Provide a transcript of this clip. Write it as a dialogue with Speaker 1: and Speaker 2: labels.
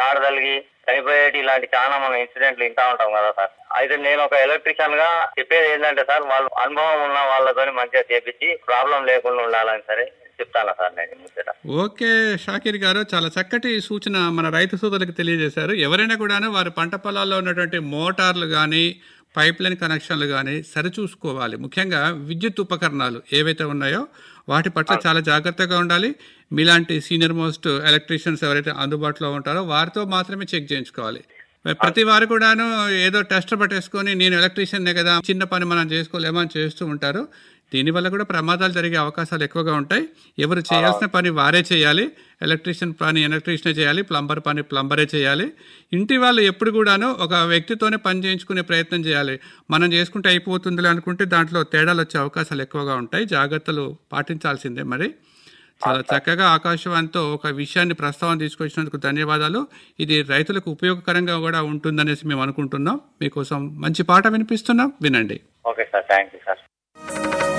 Speaker 1: మాడదలిగి చనిపోయేటి ఇలాంటి చాలా మనం ఇన్సిడెంట్లు వింటా ఉంటాం కదా సార్ అయితే నేను ఒక ఎలక్ట్రీషియన్ గా చెప్పేది ఏంటంటే సార్ వాళ్ళు అనుభవం ఉన్న వాళ్ళతోని మంచిగా చేపించి ప్రాబ్లం లేకుండా ఉండాలని సరే చెప్తాను సార్ నేను ఈ ముచ్చట
Speaker 2: ఓకే షాకీర్ గారు చాలా చక్కటి సూచన మన రైతు సోదరులకు తెలియజేశారు ఎవరైనా కూడాను వారి పంట పొలాల్లో ఉన్నటువంటి మోటార్లు కానీ పైప్ లైన్ కనెక్షన్లు కానీ సరిచూసుకోవాలి ముఖ్యంగా విద్యుత్ ఉపకరణాలు ఏవైతే ఉన్నాయో వాటి పట్ల చాలా జాగ్రత్తగా ఉండాలి మీలాంటి సీనియర్ మోస్ట్ ఎలక్ట్రీషియన్స్ ఎవరైతే అందుబాటులో ఉంటారో వారితో మాత్రమే చెక్ చేయించుకోవాలి మరి ప్రతి వారు కూడాను ఏదో టెస్ట్ పట్టేసుకొని నేను ఎలక్ట్రీషియన్నే కదా చిన్న పని మనం చేసుకోలేమో అని చేస్తూ ఉంటారు దీనివల్ల కూడా ప్రమాదాలు జరిగే అవకాశాలు ఎక్కువగా ఉంటాయి ఎవరు చేయాల్సిన పని వారే చేయాలి ఎలక్ట్రీషియన్ పని ఎలక్ట్రీషియనే చేయాలి ప్లంబర్ పని ప్లంబరే చేయాలి ఇంటి వాళ్ళు ఎప్పుడు కూడాను ఒక వ్యక్తితోనే పని చేయించుకునే ప్రయత్నం చేయాలి మనం చేసుకుంటే అయిపోతుందిలే అనుకుంటే దాంట్లో తేడాలు వచ్చే అవకాశాలు ఎక్కువగా ఉంటాయి జాగ్రత్తలు పాటించాల్సిందే మరి చాలా చక్కగా ఆకాశవాణితో ఒక విషయాన్ని ప్రస్తావన తీసుకొచ్చినందుకు ధన్యవాదాలు ఇది రైతులకు ఉపయోగకరంగా కూడా ఉంటుందనేసి మేము అనుకుంటున్నాం మీకోసం మంచి పాట వినిపిస్తున్నాం వినండి
Speaker 1: okay sir thank you sir